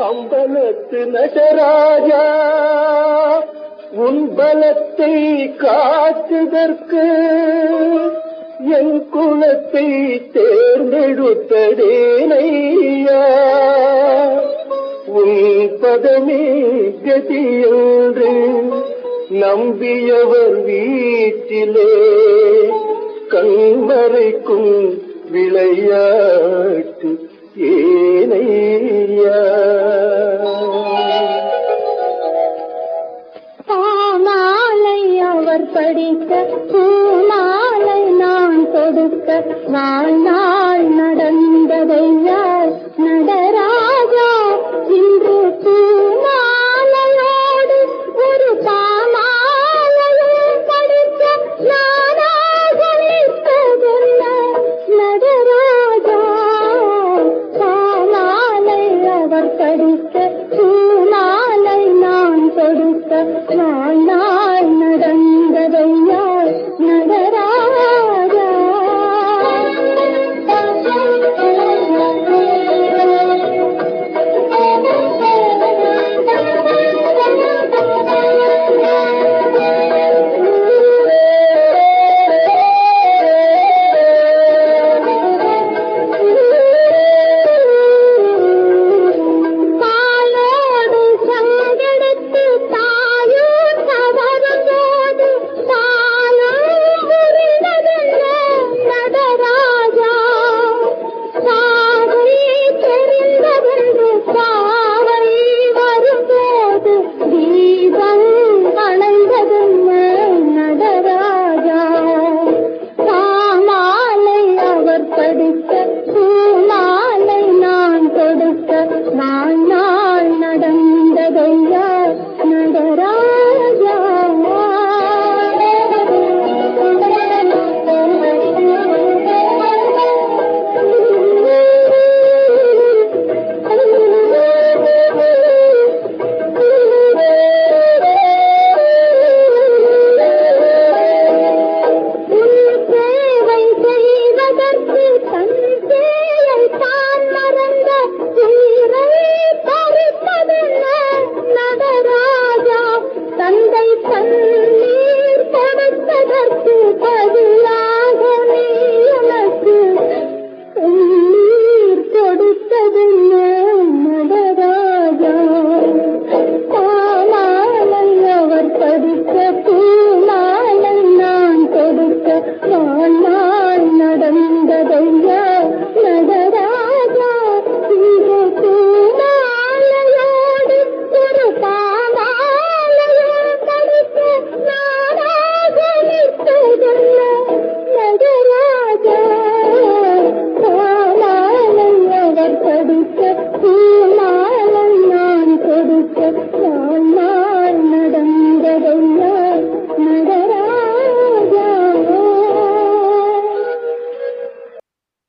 அம்பலத்து நடராஜா உன் பலத்தை காத்துதற்கு என் குலத்தை தேர்ந்தெடுத்ததேனையா உன் பதமே கதியென்று நம்பியவர் வீட்டிலே கண்மறைக்கும் விளையாட்டு ஏனையா பாமாலை அவர் படிக்க பூமாலை நான் கொடுக்க வாழ்நாள் நடந்ததையா நடராஜா இன்று பூமாலையோடு ஒரு பாமாலையும் படிக்க நானாக நிற்பதென்ன நடராஜா பாமாலை அவர் படிக்க பூமாலை நான் கொடுக்க வாழ்நாள் நடந்ததையா நடராஜா பாலோடு சங்கெடுத்து தாயும் தவறும்போது தானும் புரிந்ததென்ன நடராஜா சாவை தெரிந்ததென்று சாவை வரும்போது தீபம் அணைந்ததென்ன நடராஜா பாமாலை அவர் படிக்க பூமாலை நான் கொடுக்க வாழ்நாள் நடந்ததையா நடராஜா உன் சேவை செய்வதற்கு தன் சேயை தான் மறந்த சீரை பறிப்பதென்ன நடராஜா தந்தை தண்ணீர் கொடுத்ததற்கு பதிலாக நீ எனக்கு நீர் கொடுத்ததென்ன